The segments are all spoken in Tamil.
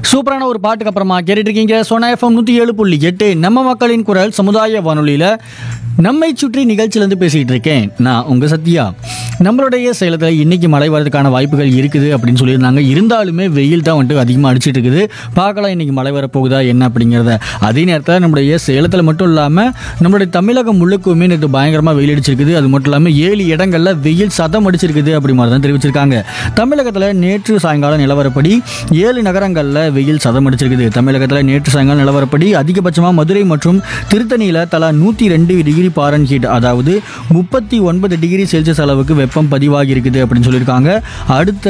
சூப்பரான ஒரு பாட்டுக்கு அப்புறமா கேட்டுட்டு இருக்கீங்க சோனா எஃப்எம் நூற்றி ஏழு புள்ளி எட்டு நம்ம மக்களின் குரல் சமுதாய வானொலியில் நம்மை சுற்றி நிகழ்ச்சியிலேருந்து பேசிகிட்டு இருக்கேன் நான் உங்கள் சத்யா நம்மளுடைய சேலத்தில் இன்னைக்கு மழை வரதுக்கான வாய்ப்புகள் இருக்குது அப்படின்னு சொல்லியிருந்தாங்க இருந்தாலுமே வெயில் தான் வந்துட்டு அதிகமாக அடிச்சிட்டு இருக்குது பார்க்கலாம் இன்னைக்கு மழை வரப்போகுதா என்ன அப்படிங்கிறத அதே நேரத்தில் நம்மளுடைய சேலத்தில் மட்டும் இல்லாமல் நம்மளுடைய தமிழகம் முழுக்குமே நேற்று பயங்கரமாக வெயில் அடிச்சிருக்குது அது மட்டும் இல்லாமல் ஏழு இடங்களில் வெயில் சதம் அடிச்சிருக்குது அப்படி மாதிரி தான் தெரிவிச்சிருக்காங்க தமிழகத்தில் நேற்று சாயங்காலம் நிலவரப்படி ஏழு நகரங்களில் வெயில் சதம் அடிச்சிருக்குது தமிழகத்தில் நேற்று சாயங்காலம் நிலவரப்படி அதிகபட்சமாக மதுரை மற்றும் திருத்தணியில் தலா நூற்றி ரெண்டு டிகிரி பாரன் ஹீட் அதாவது முப்பத்தி ஒன்பது டிகிரி செல்சியஸ் அளவுக்கு வெப்பம் பதிவாகி இருக்குது அப்படின்னு சொல்லியிருக்காங்க அடுத்த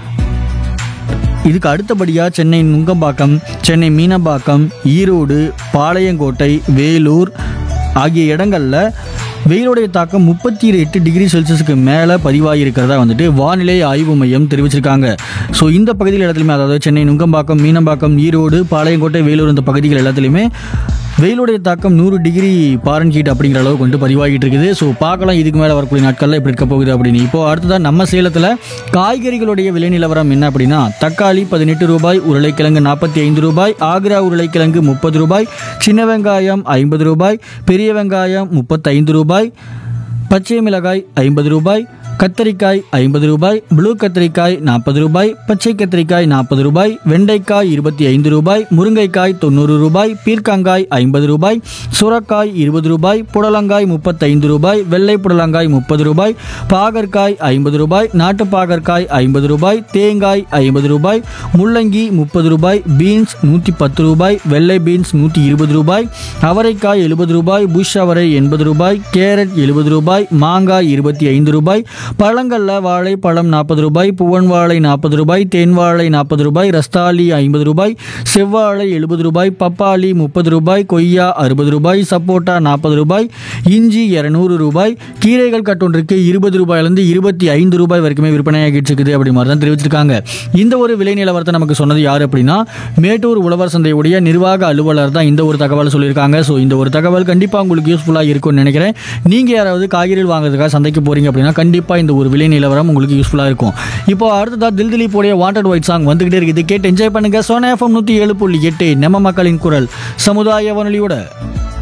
இதுக்கு அடுத்தபடியாக சென்னை நுங்கம்பாக்கம் சென்னை மீனம்பாக்கம் ஈரோடு பாளையங்கோட்டை வேலூர் ஆகிய இடங்களில் வெயிலுடைய தாக்கம் முப்பத்தி எட்டு டிகிரி செல்சியஸுக்கு மேலே பதிவாகி இருக்கிறதா வந்துட்டு வானிலை ஆய்வு மையம் தெரிவிச்சிருக்காங்க ஸோ இந்த பகுதியில் இடத்துலையுமே அதாவது சென்னை நுங்கம்பாக்கம் மீனம்பாக்கம் ஈரோடு பாளையங்கோட்டை வேலூர் இந்த பகுதிகள் எல்லாத்துலேயுமே வெயிலுடைய தாக்கம் நூறு டிகிரி பாரன் ஹீட் அப்படிங்கிற அளவுக்கு வந்து பதிவாகிட்டு இருக்குது ஸோ பார்க்கலாம் இதுக்கு மேலே வரக்கூடிய நாட்களில் எப்படி இருக்க போகுது அப்படின்னு இப்போ அடுத்ததான் நம்ம சேலத்தில் காய்கறிகளுடைய விலை நிலவரம் என்ன அப்படின்னா தக்காளி பதினெட்டு ரூபாய் உருளைக்கிழங்கு நாற்பத்தி ஐந்து ரூபாய் ஆக்ரா உருளைக்கிழங்கு முப்பது ரூபாய் சின்ன வெங்காயம் ஐம்பது ரூபாய் பெரிய வெங்காயம் முப்பத்தைந்து ரூபாய் பச்சை மிளகாய் ஐம்பது ரூபாய் கத்தரிக்காய் ஐம்பது ரூபாய் ப்ளூ கத்திரிக்காய் நாற்பது ரூபாய் பச்சை கத்திரிக்காய் நாற்பது ரூபாய் வெண்டைக்காய் இருபத்தி ஐந்து ரூபாய் முருங்கைக்காய் தொண்ணூறு ரூபாய் பீர்க்கங்காய் ஐம்பது ரூபாய் சுரக்காய் இருபது ரூபாய் புடலங்காய் முப்பத்தைந்து ரூபாய் வெள்ளை புடலங்காய் முப்பது ரூபாய் பாகற்காய் ஐம்பது ரூபாய் நாட்டு பாகற்காய் ஐம்பது ரூபாய் தேங்காய் ஐம்பது ரூபாய் முள்ளங்கி முப்பது ரூபாய் பீன்ஸ் நூற்றி பத்து ரூபாய் வெள்ளை பீன்ஸ் நூற்றி இருபது ரூபாய் அவரைக்காய் எழுபது ரூபாய் புஷ் அவரை எண்பது ரூபாய் கேரட் எழுபது ரூபாய் மாங்காய் இருபத்தி ஐந்து ரூபாய் பழங்களில் வாழை பழம் நாற்பது ரூபாய் புவன் வாழை நாற்பது ரூபாய் தேன் வாழை நாற்பது ரூபாய் ரஸ்தாலி ஐம்பது ரூபாய் செவ்வாழை எழுபது ரூபாய் பப்பாளி முப்பது ரூபாய் கொய்யா அறுபது ரூபாய் சப்போட்டா நாற்பது ரூபாய் இஞ்சி இரநூறு ரூபாய் கீரைகள் கட்டொன்றுக்கு இருபது ரூபாயிலிருந்து இருபத்தி ஐந்து ரூபாய் வரைக்குமே விற்பனையாகிட்டு இருக்குது அப்படி மாதிரி தான் தெரிவிச்சிருக்காங்க இந்த ஒரு விலை நிலவரத்தை நமக்கு சொன்னது யார் அப்படின்னா மேட்டூர் உழவர் சந்தையுடைய நிர்வாக அலுவலர் தான் இந்த ஒரு தகவல் சொல்லியிருக்காங்க ஸோ இந்த ஒரு தகவல் கண்டிப்பாக உங்களுக்கு யூஸ்ஃபுல்லாக இருக்கும்னு நினைக்கிறேன் நீங்கள் யாராவது காய்கறிகள் வாங்குறதுக்காக சந்தைக்கு போகிறீங்க அப்படின்னா கண்டிப்பாக இந்த ஒரு விலை நிலவரம் உங்களுக்கு யூஸ்ஃபுல்லாக இருக்கும் இப்போ அடுத்ததாக தில் திலீப்போடைய வாண்டட் ஒயிட் சாங் வந்துகிட்டே இருக்குது கேட்டு என்ஜாய் பண்ணுங்க சோனா எஃப்எம் நூற்றி ஏழு புள்ளி எட்டு நம்ம மக்களின் குரல் சமுதாய வானொலியோட